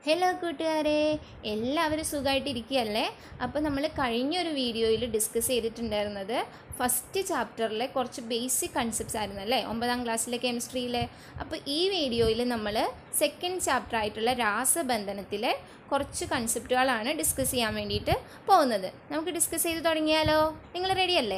hello കൂട്ടുകാരെ എല്ലാവരും സുഖമായിട്ടിരിക്കുകയല്ലേ അപ്പോൾ നമ്മൾ കഴിഞ്ഞൊരു വീഡിയോയിൽ ഡിസ്കസ് ചെയ്തിട്ടുണ്ടായിരുന്നത് ഫസ്റ്റ് ചാപ്റ്ററിലെ കുറച്ച് ബേസിക് കൺസെപ്റ്റ്സ് ആയിരുന്നു അല്ലേ ഒമ്പതാം ക്ലാസ്സിലെ കെമിസ്ട്രിയിലെ അപ്പോൾ ഈ വീഡിയോയിൽ നമ്മൾ സെക്കൻഡ് ചാപ്റ്റർ ആയിട്ടുള്ള രാസബന്ധനത്തിലെ കുറച്ച് കൺസെപ്റ്റുകളാണ് ഡിസ്കസ് ചെയ്യാൻ വേണ്ടിയിട്ട് പോകുന്നത് നമുക്ക് ഡിസ്കസ് ചെയ്ത് തുടങ്ങിയാലോ നിങ്ങൾ റെഡിയല്ലേ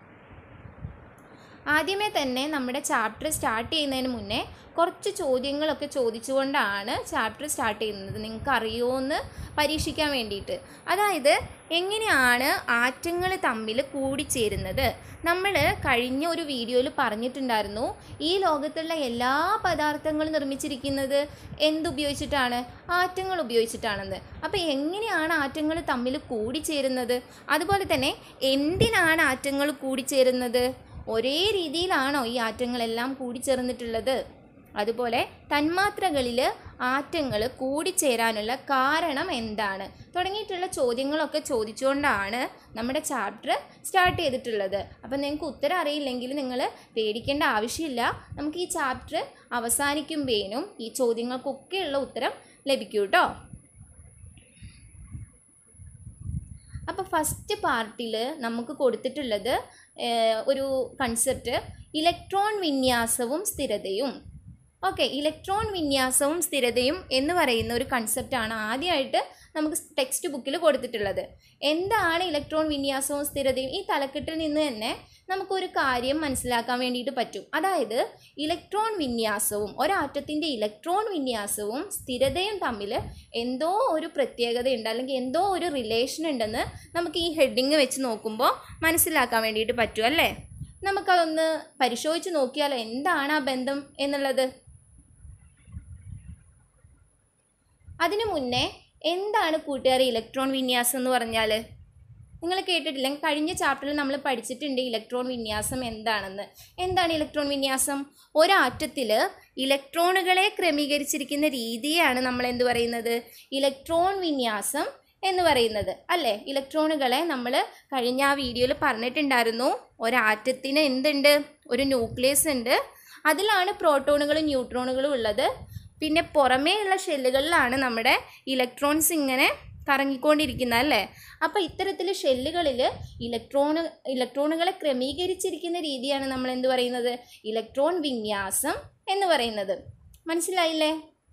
ആദ്യമേ തന്നെ നമ്മുടെ ചാപ്റ്റർ സ്റ്റാർട്ട് ചെയ്യുന്നതിന് മുന്നേ കുറച്ച് ചോദ്യങ്ങളൊക്കെ ചോദിച്ചുകൊണ്ടാണ് ചാപ്റ്റർ സ്റ്റാർട്ട് ചെയ്യുന്നത് നിങ്ങൾക്ക് അറിയുമോയെന്ന് പരീക്ഷിക്കാൻ വേണ്ടിയിട്ട് അതായത് എങ്ങനെയാണ് ആറ്റങ്ങൾ തമ്മിൽ കൂടിച്ചേരുന്നത് നമ്മൾ കഴിഞ്ഞ ഒരു വീഡിയോയിൽ പറഞ്ഞിട്ടുണ്ടായിരുന്നു ഈ ലോകത്തുള്ള എല്ലാ പദാർത്ഥങ്ങളും നിർമ്മിച്ചിരിക്കുന്നത് എന്തുപയോഗിച്ചിട്ടാണ് ആറ്റങ്ങൾ ഉപയോഗിച്ചിട്ടാണെന്ന് അപ്പോൾ എങ്ങനെയാണ് ആറ്റങ്ങൾ തമ്മിൽ കൂടിച്ചേരുന്നത് അതുപോലെ തന്നെ എന്തിനാണ് ആറ്റങ്ങൾ കൂടിച്ചേരുന്നത് ഒരേ രീതിയിലാണോ ഈ ആറ്റങ്ങളെല്ലാം കൂടിച്ചേർന്നിട്ടുള്ളത് അതുപോലെ തന്മാത്രകളിൽ ആറ്റങ്ങൾ കൂടിച്ചേരാനുള്ള കാരണം എന്താണ് തുടങ്ങിയിട്ടുള്ള ചോദ്യങ്ങളൊക്കെ ചോദിച്ചുകൊണ്ടാണ് നമ്മുടെ ചാപ്റ്റർ സ്റ്റാർട്ട് ചെയ്തിട്ടുള്ളത് അപ്പം നിങ്ങൾക്ക് ഉത്തരം അറിയില്ലെങ്കിൽ നിങ്ങൾ പേടിക്കേണ്ട ആവശ്യമില്ല നമുക്ക് ഈ ചാപ്റ്റർ അവസാനിക്കുമ്പോഴേനും ഈ ചോദ്യങ്ങൾക്കൊക്കെയുള്ള ഉത്തരം ലഭിക്കും കേട്ടോ അപ്പോൾ ഫസ്റ്റ് പാർട്ടിൽ നമുക്ക് കൊടുത്തിട്ടുള്ളത് ഏഹ്, ഒരു കൺസെപ്റ്റ് ഇലക്ട്രോൺ വിന്യാസവും സ്ഥിരതയും ഓക്കെ ഇലക്ട്രോൺ വിന്യാസവും സ്ഥിരതയും എന്ന് പറയുന്ന ഒരു കൺസെപ്റ്റാണ് ആദ്യമായിട്ട് നമുക്ക് ടെക്സ്റ്റ് ബുക്കിൽ കൊടുത്തിട്ടുള്ളത് എന്താണ് ഇലക്ട്രോൺ വിന്യാസവും സ്ഥിരതയും ഈ തലക്കെട്ടിൽ നിന്ന് തന്നെ നമുക്കൊരു കാര്യം മനസ്സിലാക്കാൻ വേണ്ടിയിട്ട് പറ്റും അതായത് ഇലക്ട്രോൺ വിന്യാസവും ഒരാറ്റത്തിൻ്റെ ഇലക്ട്രോൺ വിന്യാസവും സ്ഥിരതയും തമ്മിൽ എന്തോ ഒരു പ്രത്യേകതയുണ്ട് അല്ലെങ്കിൽ എന്തോ ഒരു റിലേഷൻ ഉണ്ടെന്ന് നമുക്ക് ഈ ഹെഡിങ് വെച്ച് നോക്കുമ്പോൾ മനസ്സിലാക്കാൻ വേണ്ടിയിട്ട് പറ്റും അല്ലേ നമുക്കതൊന്ന് പരിശോധിച്ച് നോക്കിയാലോ എന്താണ് ആ ബന്ധം എന്നുള്ളത് അതിനു മുന്നേ എന്താണ് കൂട്ടുകാരെ ഇലക്ട്രോൺ വിന്യാസം എന്ന് പറഞ്ഞാൽ നിങ്ങൾ കേട്ടിട്ടില്ല കഴിഞ്ഞ ചാപ്റ്ററിൽ നമ്മൾ പഠിച്ചിട്ടുണ്ട് ഇലക്ട്രോൺ വിന്യാസം എന്താണെന്ന് എന്താണ് ഇലക്ട്രോൺ വിന്യാസം ഒരാറ്റത്തിൽ ഇലക്ട്രോണുകളെ ക്രമീകരിച്ചിരിക്കുന്ന രീതിയാണ് നമ്മൾ എന്ത് പറയുന്നത് ഇലക്ട്രോൺ വിന്യാസം എന്ന് പറയുന്നത് അല്ലേ ഇലക്ട്രോണുകളെ നമ്മൾ കഴിഞ്ഞ ആ വീഡിയോയിൽ പറഞ്ഞിട്ടുണ്ടായിരുന്നു ഒരാറ്റത്തിന് എന്തുണ്ട് ഒരു ന്യൂക്ലിയസ് ഉണ്ട് അതിലാണ് പ്രോട്ടോണുകളും ന്യൂട്രോണുകളും ഉള്ളത് പിന്നെ പുറമേയുള്ള ഷെല്ലുകളിലാണ് നമ്മുടെ ഇലക്ട്രോൺസ് ഇങ്ങനെ കറങ്ങിക്കൊണ്ടിരിക്കുന്നത് അല്ലേ അപ്പോൾ ഇത്തരത്തിൽ ഷെല്ലുകളിൽ ഇലക്ട്രോണ് ഇലക്ട്രോണുകളെ ക്രമീകരിച്ചിരിക്കുന്ന രീതിയാണ് നമ്മൾ എന്ത് പറയുന്നത് ഇലക്ട്രോൺ വിന്യാസം എന്ന് പറയുന്നത് മനസ്സിലായില്ലേ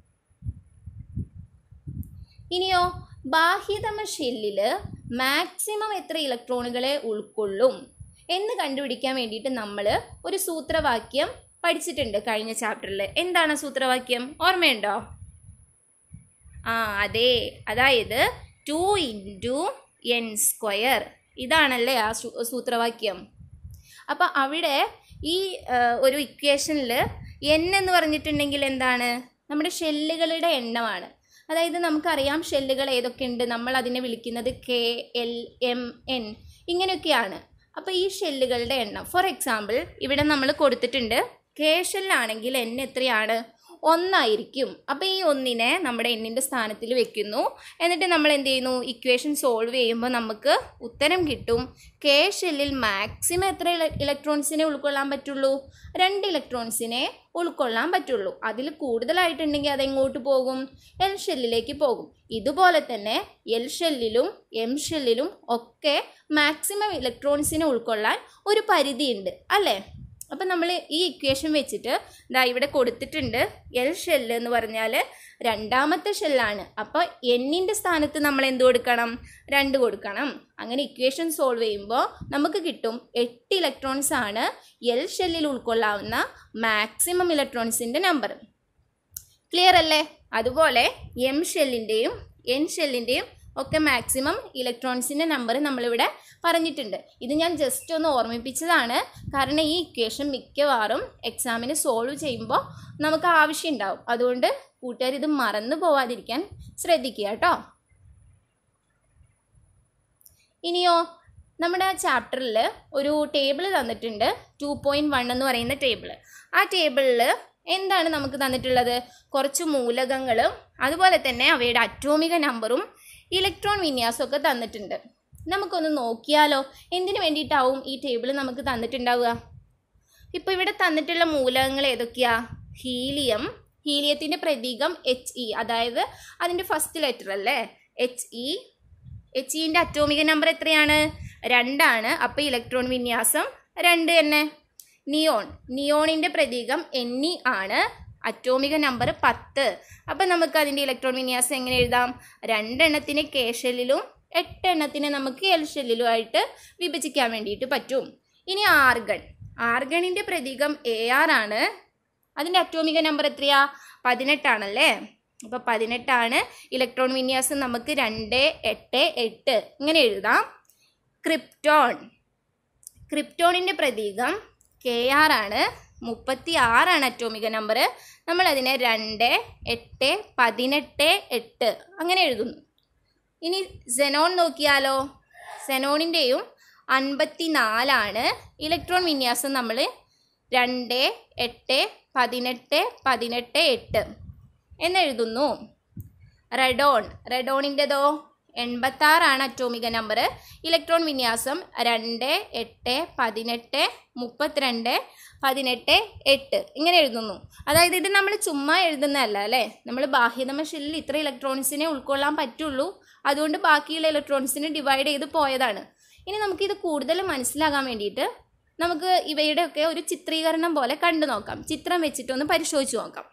ഇനിയോ ബാഹ്യതമ ഷെല്ലിൽ മാക്സിമം എത്ര ഇലക്ട്രോണുകളെ ഉൾക്കൊള്ളും എന്ന് കണ്ടുപിടിക്കാൻ വേണ്ടിയിട്ട് നമ്മൾ ഒരു സൂത്രവാക്യം പഠിച്ചിട്ടുണ്ട് കഴിഞ്ഞ ചാപ്റ്ററിൽ എന്താണ് ആ സൂത്രവാക്യം ഓർമ്മയുണ്ടോ ആ അതെ അതായത് ടു ഇൻറ്റു എൻ സ്ക്വയർ ഇതാണല്ലേ ആ സൂ- സൂത്രവാക്യം അപ്പോൾ അവിടെ ഈ ആ, ഒരു ഇക്വേഷനിൽ എൻ എന്ന് പറഞ്ഞിട്ടുണ്ടെങ്കിൽ എന്താണ് നമ്മുടെ ഷെല്ലുകളുടെ എണ്ണമാണ് അതായത് നമുക്കറിയാം ഷെല്ലുകൾ ഏതൊക്കെയുണ്ട് നമ്മൾ അതിനെ വിളിക്കുന്നത് കെ എൽ എം എൻ ഇങ്ങനെയൊക്കെയാണ് അപ്പോൾ ഈ ഷെല്ലുകളുടെ എണ്ണം ഫോർ എക്സാമ്പിൾ ഇവിടെ നമ്മൾ കൊടുത്തിട്ടുണ്ട് കെ ഷെല്ലാണെങ്കിൽ എൻ എത്രയാണ് ഒന്നായിരിക്കും അപ്പോൾ ഈ ഒന്നിനെ നമ്മുടെ എന്നിൻ്റെ സ്ഥാനത്തിൽ വെക്കുന്നു എന്നിട്ട് നമ്മൾ എന്ത് ചെയ്യുന്നു ഇക്വേഷൻ സോൾവ് ചെയ്യുമ്പോൾ നമുക്ക് ഉത്തരം കിട്ടും കെ ഷെല്ലിൽ മാക്സിമം എത്ര ഇല ഇലക്ട്രോൺസിനെ ഉൾക്കൊള്ളാൻ പറ്റുള്ളൂ രണ്ട് ഇലക്ട്രോൺസിനെ ഉൾക്കൊള്ളാൻ പറ്റുള്ളൂ അതിൽ കൂടുതലായിട്ടുണ്ടെങ്കിൽ അതെങ്ങോട്ട് പോകും എൽ ഷെല്ലിലേക്ക് പോകും ഇതുപോലെ തന്നെ എൽ ഷെല്ലിലും എം ഷെല്ലിലും ഒക്കെ മാക്സിമം ഇലക്ട്രോൺസിനെ ഉൾക്കൊള്ളാൻ ഒരു പരിധിയുണ്ട് അല്ലേ അപ്പം നമ്മൾ ഈ ഇക്വേഷൻ വെച്ചിട്ട് ദാ ഇവിടെ കൊടുത്തിട്ടുണ്ട് എൽ ഷെല്ല് എന്ന് പറഞ്ഞാൽ രണ്ടാമത്തെ ഷെല്ലാണ് അപ്പോൾ എന്നിൻ്റെ സ്ഥാനത്ത് നമ്മൾ എന്ത് കൊടുക്കണം രണ്ട് കൊടുക്കണം അങ്ങനെ ഇക്വേഷൻ സോൾവ് ചെയ്യുമ്പോൾ നമുക്ക് കിട്ടും എട്ട് ഇലക്ട്രോൺസ് ആണ് എൽ ഷെല്ലിൽ ഉൾക്കൊള്ളാവുന്ന മാക്സിമം ഇലക്ട്രോൺസിൻ്റെ നമ്പർ ക്ലിയർ അല്ലേ അതുപോലെ എം ഷെല്ലിൻ്റെയും എൻ ഷെല്ലിൻ്റെയും ഒക്കെ മാക്സിമം ഇലക്ട്രോൺസിൻ്റെ നമ്പർ നമ്മളിവിടെ പറഞ്ഞിട്ടുണ്ട് ഇത് ഞാൻ ജസ്റ്റ് ഒന്ന് ഓർമ്മിപ്പിച്ചതാണ് കാരണം ഈ ഇക്വേഷൻ മിക്കവാറും എക്സാമിന് സോൾവ് ചെയ്യുമ്പോൾ നമുക്ക് ആവശ്യം ഉണ്ടാവും അതുകൊണ്ട് കൂട്ടുകാർ ഇത് മറന്നു പോവാതിരിക്കാൻ ശ്രദ്ധിക്കുക കേട്ടോ ഇനിയോ നമ്മുടെ ചാപ്റ്ററിൽ ഒരു ടേബിൾ തന്നിട്ടുണ്ട് ടു പോയിൻറ്റ് വൺ എന്ന് പറയുന്ന ടേബിൾ ആ ടേബിളിൽ എന്താണ് നമുക്ക് തന്നിട്ടുള്ളത് കുറച്ച് മൂലകങ്ങളും അതുപോലെ തന്നെ അവയുടെ അറ്റോമിക നമ്പറും ഇലക്ട്രോൺ വിന്യാസമൊക്കെ തന്നിട്ടുണ്ട് നമുക്കൊന്ന് നോക്കിയാലോ എന്തിനു വേണ്ടിയിട്ടാവും ഈ ടേബിൾ നമുക്ക് തന്നിട്ടുണ്ടാവുക ഇപ്പോൾ ഇവിടെ തന്നിട്ടുള്ള മൂലകങ്ങൾ ഏതൊക്കെയാ ഹീലിയം ഹീലിയത്തിൻ്റെ പ്രതീകം എച്ച് ഇ അതായത് അതിൻ്റെ ഫസ്റ്റ് ലെറ്റർ അല്ലേ എച്ച് ഇ എച്ച് ഇൻ്റെ അറ്റോമിക നമ്പർ എത്രയാണ് രണ്ടാണ് അപ്പോൾ ഇലക്ട്രോൺ വിന്യാസം രണ്ട് തന്നെ നിയോൺ നിയോണിൻ്റെ പ്രതീകം എൻ ഇ ആണ് അറ്റോമിക നമ്പർ പത്ത് അപ്പം നമുക്ക് അതിൻ്റെ ഇലക്ട്രോൺ വിന്യാസം എങ്ങനെ എഴുതാം രണ്ടെണ്ണത്തിന് കെ ഷെല്ലിലും എട്ടെണ്ണത്തിന് നമുക്ക് എൽ ഷെല്ലിലും ആയിട്ട് വിഭജിക്കാൻ വേണ്ടിയിട്ട് പറ്റും ഇനി ആർഗൺ ആർഗണിൻ്റെ പ്രതീകം എ ആർ ആണ് അതിൻ്റെ അറ്റോമിക നമ്പർ എത്രയാ പതിനെട്ടാണല്ലേ അപ്പോൾ പതിനെട്ടാണ് ഇലക്ട്രോൺ വിന്യാസം നമുക്ക് രണ്ട് എട്ട് എട്ട് ഇങ്ങനെ എഴുതാം ക്രിപ്റ്റോൺ ക്രിപ്റ്റോണിൻ്റെ പ്രതീകം കെ ആർ ആണ് മുപ്പത്തി ആറാണ് അറ്റോമിക നമ്പർ നമ്മളതിനെ രണ്ട് എട്ട് പതിനെട്ട് എട്ട് അങ്ങനെ എഴുതുന്നു ഇനി സെനോൺ നോക്കിയാലോ സെനോണിൻ്റെയും അൻപത്തി നാലാണ് ഇലക്ട്രോൺ വിന്യാസം നമ്മൾ രണ്ട് എട്ട് പതിനെട്ട് പതിനെട്ട് എട്ട് എന്നെഴുതുന്നു റെഡോൺ റെഡോണിൻ്റെതോ എൺപത്താറാണ് അറ്റോമിക നമ്പർ ഇലക്ട്രോൺ വിന്യാസം രണ്ട് എട്ട് പതിനെട്ട് മുപ്പത്തിരണ്ട് പതിനെട്ട് എട്ട് ഇങ്ങനെ എഴുതുന്നു അതായത് ഇത് നമ്മൾ ചുമ്മാ എഴുതുന്നതല്ല അല്ലേ നമ്മൾ ബാഹ്യതമ ഷെല്ലിൽ ഇത്ര ഇലക്ട്രോൺസിനെ ഉൾക്കൊള്ളാൻ പറ്റുള്ളൂ അതുകൊണ്ട് ബാക്കിയുള്ള ഇലക്ട്രോൺസിനെ ഡിവൈഡ് ചെയ്ത് പോയതാണ് ഇനി നമുക്കിത് കൂടുതൽ മനസ്സിലാകാൻ വേണ്ടിയിട്ട് നമുക്ക് ഇവയുടെയൊക്കെ ഒരു ചിത്രീകരണം പോലെ കണ്ടു നോക്കാം ചിത്രം വെച്ചിട്ടൊന്ന് പരിശോധിച്ച് നോക്കാം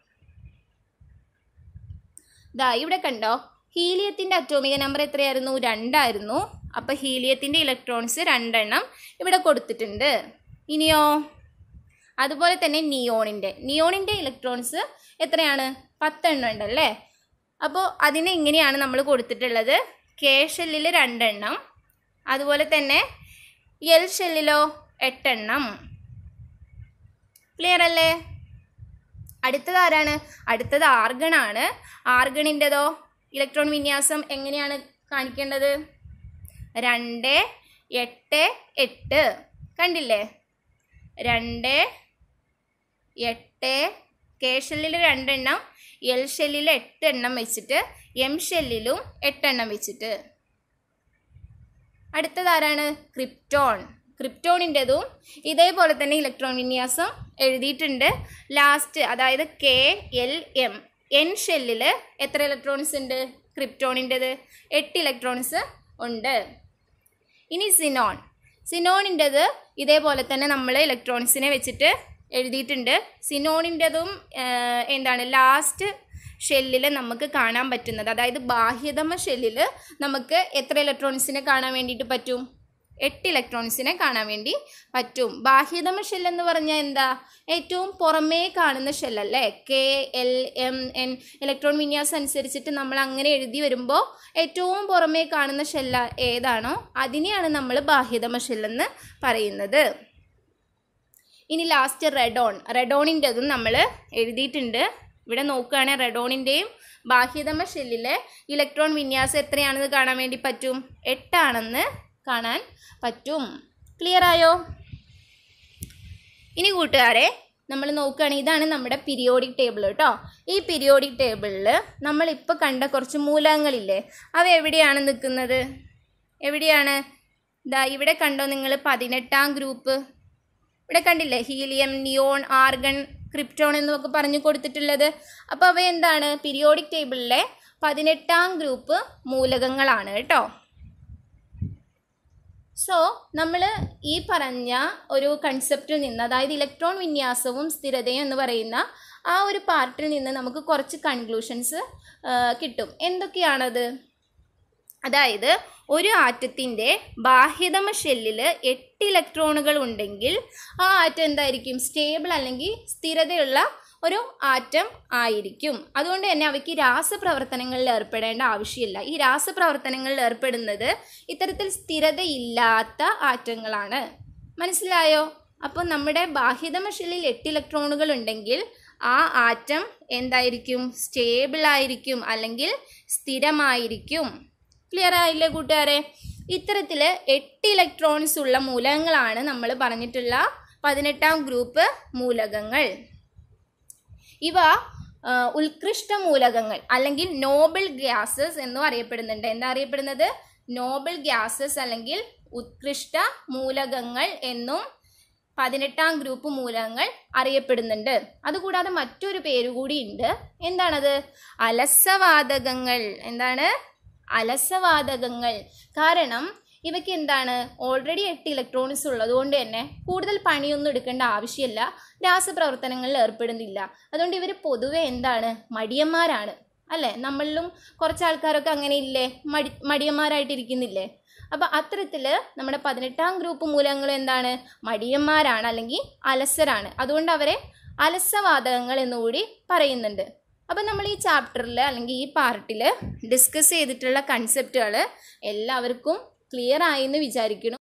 ദാ ഇവിടെ കണ്ടോ ഹീലിയത്തിൻ്റെ അറ്റോമിക നമ്പർ എത്രയായിരുന്നു രണ്ടായിരുന്നു അപ്പോൾ ഹീലിയത്തിൻ്റെ ഇലക്ട്രോൺസ് രണ്ടെണ്ണം ഇവിടെ കൊടുത്തിട്ടുണ്ട് ഇനിയോ അതുപോലെ തന്നെ നിയോണിൻ്റെ നിയോണിൻ്റെ ഇലക്ട്രോൺസ് എത്രയാണ് പത്തെണ്ണം ഉണ്ടല്ലേ അപ്പോൾ അതിനെ ഇങ്ങനെയാണ് നമ്മൾ കൊടുത്തിട്ടുള്ളത് കെ ഷെല്ലിൽ രണ്ടെണ്ണം അതുപോലെ തന്നെ എൽ ഷെല്ലിലോ എട്ടെണ്ണം ക്ലിയർ അല്ലേ അടുത്തത് ആരാണ് അടുത്തത് ആർഗൺ ആണ് ആർഗണിൻ്റെതോ ഇലക്ട്രോൺ വിന്യാസം എങ്ങനെയാണ് കാണിക്കേണ്ടത് രണ്ട് എട്ട് എട്ട് കണ്ടില്ലേ രണ്ട് എട്ട് കെ ഷെല്ലിൽ രണ്ടെണ്ണം എൽ ഷെല്ലിൽ എട്ട് എണ്ണം വെച്ചിട്ട് എം ഷെല്ലിലും എട്ടെണ്ണം വെച്ചിട്ട് അടുത്തത് ആരാണ് ക്രിപ്റ്റോൺ ക്രിപ്റ്റോണിൻ്റെതും ഇതേപോലെ തന്നെ ഇലക്ട്രോൺ വിന്യാസം എഴുതിയിട്ടുണ്ട് ലാസ്റ്റ് അതായത് കെ എൽ എം എൻ ഷെല്ലിൽ എത്ര ഇലക്ട്രോൺസ് ഉണ്ട് ക്രിപ്റ്റോണിൻ്റെത് എട്ട് ഇലക്ട്രോൺസ് ഉണ്ട് ഇനി സിനോൺ സിനോണിൻ്റെത് ഇതേപോലെ തന്നെ നമ്മൾ ഇലക്ട്രോൺസിനെ വെച്ചിട്ട് എഴുതിയിട്ടുണ്ട് സിനോണിൻ്റെതും എന്താണ് ലാസ്റ്റ് ഷെല്ലിൽ നമുക്ക് കാണാൻ പറ്റുന്നത് അതായത് ബാഹ്യതമ ഷെല്ലിൽ നമുക്ക് എത്ര ഇലക്ട്രോൺസിനെ കാണാൻ വേണ്ടിയിട്ട് പറ്റും എട്ട് ഇലക്ട്രോൺസിനെ കാണാൻ വേണ്ടി പറ്റും ബാഹ്യതമ ഷെൽ എന്ന് പറഞ്ഞാൽ എന്താ ഏറ്റവും പുറമേ കാണുന്ന ഷെല്ലല്ലേ K L M N electron വിന്യാസം അനുസരിച്ചിട്ട് നമ്മൾ അങ്ങനെ എഴുതി വരുമ്പോൾ ഏറ്റവും പുറമേ കാണുന്ന ഷെല്ല ഏതാണോ അതിനെയാണ് നമ്മൾ ബാഹ്യതമ ഷെല്ലെന്ന് പറയുന്നത് ഇനി ലാസ്റ്റ് റെഡോൺ റെഡോണിൻ്റെതും നമ്മൾ എഴുതിയിട്ടുണ്ട് ഇവിടെ നോക്കുകയാണെങ്കിൽ റെഡോണിൻ്റെയും ബാഹ്യതമ ഷെല്ലിലെ ഇലക്ട്രോൺ വിന്യാസം എത്രയാണെന്ന് കാണാൻ വേണ്ടി പറ്റും എട്ടാണെന്ന് കാണാൻ പറ്റും ക്ലിയർ ആയോ ഇനി കൂട്ടുകാരെ നമ്മൾ നോക്കുകയാണെങ്കിൽ ഇതാണ് നമ്മുടെ പീരിയോഡിക് ടേബിൾ കേട്ടോ ഈ പീരിയോഡിക് ടേബിളിൽ നമ്മളിപ്പോൾ കണ്ട കുറച്ച് മൂലകങ്ങളില്ലേ അവ എവിടെയാണ് നിൽക്കുന്നത് എവിടെയാണ് ദാ ഇവിടെ കണ്ടോ നിങ്ങൾ പതിനെട്ടാം ഗ്രൂപ്പ് ഇവിടെ കണ്ടില്ലേ ഹീലിയം നിയോൺ ആർഗൺ ക്രിപ്റ്റോൺ എന്നൊക്കെ പറഞ്ഞു കൊടുത്തിട്ടുള്ളത് അപ്പോൾ അവ എന്താണ് പീരിയോഡിക് ടേബിളിലെ പതിനെട്ടാം ഗ്രൂപ്പ് മൂലകങ്ങളാണ് കേട്ടോ സോ നമ്മൾ ഈ പറഞ്ഞ ഒരു കൺസെപ്റ്റിൽ നിന്ന് അതായത് ഇലക്ട്രോൺ വിന്യാസവും സ്ഥിരതയും എന്ന് പറയുന്ന ആ ഒരു പാർട്ടിൽ നിന്ന് നമുക്ക് കുറച്ച് കൺക്ലൂഷൻസ് കിട്ടും എന്തൊക്കെയാണത് അതായത് ഒരു ആറ്റത്തിൻ്റെ ബാഹ്യതമ ഷെല്ലിൽ എട്ട് ഇലക്ട്രോണുകൾ ഉണ്ടെങ്കിൽ ആ ആറ്റം എന്തായിരിക്കും സ്റ്റേബിൾ അല്ലെങ്കിൽ സ്ഥിരതയുള്ള ഒരു ആറ്റം ആയിരിക്കും അതുകൊണ്ട് തന്നെ അവയ്ക്ക് രാസപ്രവർത്തനങ്ങളിൽ ഏർപ്പെടേണ്ട ആവശ്യമില്ല ഈ രാസപ്രവർത്തനങ്ങളിൽ ഏർപ്പെടുന്നത് ഇത്തരത്തിൽ സ്ഥിരതയില്ലാത്ത ആറ്റങ്ങളാണ് മനസ്സിലായോ അപ്പോൾ നമ്മുടെ ബാഹ്യതമ ഷെല്ലിൽ എട്ട് ഇലക്ട്രോണുകൾ ഉണ്ടെങ്കിൽ ആ ആറ്റം എന്തായിരിക്കും സ്റ്റേബിൾ ആയിരിക്കും അല്ലെങ്കിൽ സ്ഥിരമായിരിക്കും ക്ലിയർ ആയില്ലേ കൂട്ടുകാരെ ഇത്തരത്തിൽ എട്ട് ഇലക്ട്രോൺസ് ഉള്ള മൂലകങ്ങളാണ് നമ്മൾ പറഞ്ഞിട്ടുള്ള പതിനെട്ടാം ഗ്രൂപ്പ് മൂലകങ്ങൾ ഇവ ആ, ഉത്കൃഷ്ട മൂലകങ്ങൾ അല്ലെങ്കിൽ നോബിൾ ഗ്യാസസ് എന്നും അറിയപ്പെടുന്നുണ്ട് എന്താ അറിയപ്പെടുന്നത് നോബിൾ ഗ്യാസസ് അല്ലെങ്കിൽ ഉത്കൃഷ്ട മൂലകങ്ങൾ എന്നും പതിനെട്ടാം ഗ്രൂപ്പ് മൂലകങ്ങൾ അറിയപ്പെടുന്നുണ്ട് അതുകൂടാതെ മറ്റൊരു പേര് കൂടി ഉണ്ട് എന്താണത് അലസവാതകങ്ങൾ എന്താണ് അലസവാതകങ്ങൾ കാരണം ഇവയ്ക്ക് എന്താണ് ഓൾറെഡി എട്ട് ഇലക്ട്രോണിക്സ് ഉള്ളതുകൊണ്ട് തന്നെ കൂടുതൽ പണിയൊന്നും എടുക്കേണ്ട ആവശ്യമില്ല രാസപ്രവർത്തനങ്ങളിൽ ഏർപ്പെടുന്നില്ല അതുകൊണ്ട് ഇവർ പൊതുവെ എന്താണ് മടിയന്മാരാണ് അല്ലേ നമ്മളിലും കുറച്ച് ആൾക്കാരൊക്കെ അങ്ങനെ ഇല്ലേ മടി മടിയന്മാരായിട്ടിരിക്കുന്നില്ലേ അപ്പോൾ അത്തരത്തിൽ നമ്മുടെ പതിനെട്ടാം ഗ്രൂപ്പ് മൂലകങ്ങൾ എന്താണ് മടിയന്മാരാണ് അല്ലെങ്കിൽ അലസരാണ് അതുകൊണ്ട് അവരെ അലസവാതകങ്ങൾ എന്നുകൂടി പറയുന്നുണ്ട് അപ്പം നമ്മൾ ഈ ചാപ്റ്ററിൽ അല്ലെങ്കിൽ ഈ പാർട്ടിൽ ഡിസ്കസ് ചെയ്തിട്ടുള്ള കൺസെപ്റ്റുകൾ എല്ലാവർക്കും ക്ലിയർ ആയി എന്ന് വിചാരിക്കുന്നു